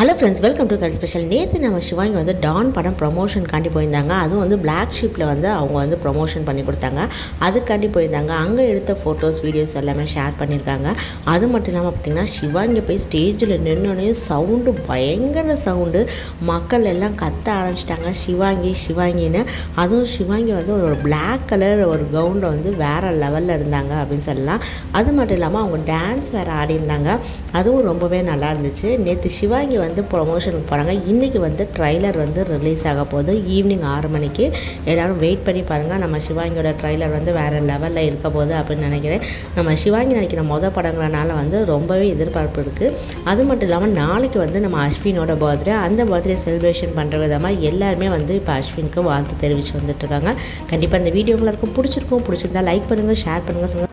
hello friends welcome to கல் special நேற்று நம்ம சிவாங்கி வந்து டான் படம் ப்ரொமோஷனுக்காண்டி போயிருந்தாங்க அதுவும் வந்து பிளாக் ஷிப்பில் வந்து அவங்க வந்து ப்ரொமோஷன் பண்ணி கொடுத்தாங்க அதுக்காண்டி போயிருந்தாங்க அங்கே எடுத்த ஃபோட்டோஸ் வீடியோஸ் எல்லாமே ஷேர் பண்ணியிருக்காங்க அது மட்டும் இல்லாமல் பார்த்திங்கன்னா சிவாங்கி போய் ஸ்டேஜில் நின்னோடனே சவுண்டு பயங்கர சவுண்டு மக்கள் எல்லாம் கத்த ஆரம்பிச்சிட்டாங்க சிவாங்கி சிவாங்கின்னு அதுவும் சிவாங்கி வந்து ஒரு பிளாக் கலர் ஒரு கவுனில் வந்து வேறு லெவலில் இருந்தாங்க அப்படின்னு சொல்லலாம் அது மட்டும் இல்லாமல் அவங்க டான்ஸ் வேறு ஆடியிருந்தாங்க அதுவும் ரொம்பவே நல்லா இருந்துச்சு நேற்று சிவாங்கி வந்து ப்ரொமோஷனுக்கு போகிறாங்க இன்றைக்கி வந்து ட்ரைலர் வந்து ரிலீஸ் ஆக போகுது ஈவினிங் ஆறு மணிக்கு எல்லோரும் வெயிட் பண்ணி பாருங்கள் நம்ம சிவாங்கியோட ட்ரைலர் வந்து வேறு லெவலில் இருக்க போகுது அப்படின்னு நினைக்கிறேன் நம்ம சிவாங்கி நினைக்கிற மொதல் படங்களனால வந்து ரொம்பவே எதிர்பார்ப்பு இருக்குது அது மட்டும் இல்லாமல் நாளைக்கு வந்து நம்ம அஸ்வினோட பர்த்டே அந்த பர்த்டே செலிப்ரேஷன் பண்ணுற விதமாக எல்லாருமே வந்து இப்போ அஸ்வினுக்கு வாழ்த்து தெரிவித்து வந்துட்டுருக்காங்க கண்டிப்பாக இந்த வீடியோ எல்லாருக்கும் பிடிச்சிருக்கும் பிடிச்சிருந்தா லைக் பண்ணுங்கள் ஷேர் பண்ணுங்கள்